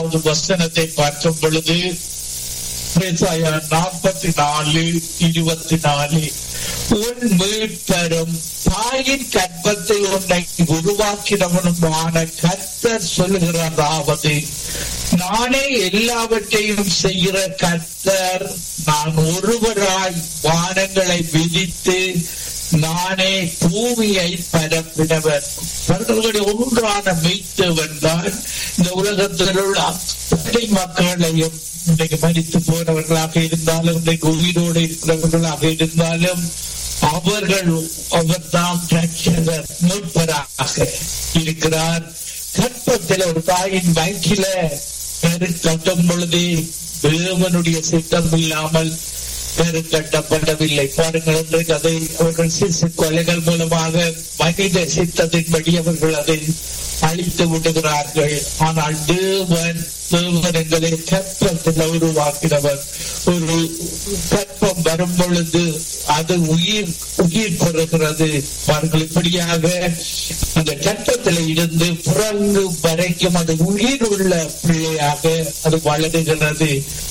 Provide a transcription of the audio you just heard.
முதலாவது வசனத்தை பார்க்கும் பொழுது நாற்பத்தி நாலு இருபத்தி நாலு உன் மீட்பரும் தாயின் கற்பத்தை உன்னை உருவாக்கினவனுமான கர்த்தர் சொல்லுகிறதாவது நானே எல்லாவற்றையும் செய்கிற கர்த்தர் நான் ஒருவராய் வானங்களை விதித்து நானே பூமியை பரப்பினவர் அவர்களுடைய ஒன்றான மீட்பவன் தான் இந்த உலகத்தில் உள்ள அத்தனை மக்களையும் இன்றைக்கு மறித்து போனவர்களாக இருந்தாலும் இன்றைக்கு உயிரோடு இருக்கிறவர்களாக இருந்தாலும் அவர்கள் அவர் தாம் ரட்சகர் மீட்பராக இருக்கிறார் கற்பத்தில் ஒரு தாயின் வயிற்றில கட்டும் பொழுது தேவனுடைய சித்தம் இல்லாமல் பெரு கட்டப்படவில்லை பாருங்கள் இன்றைக்கு அதை அவர்கள் சிசு கொலைகள் மூலமாக மனித சித்தத்தின்படி அவர்கள் அதை அழித்து விடுகிறார்கள் ஆனால் தேவன் தேவன் எங்களை கற்பத்தில் உருவாக்கினவர் ஒரு கற்பம் வரும் பொழுது அது உயிர் உயிர் பெறுகிறது அவர்கள் இப்படியாக அந்த கற்பத்தில் இருந்து புறங்கு வரைக்கும் அது உயிர் உள்ள பிள்ளையாக அது வளருகிறது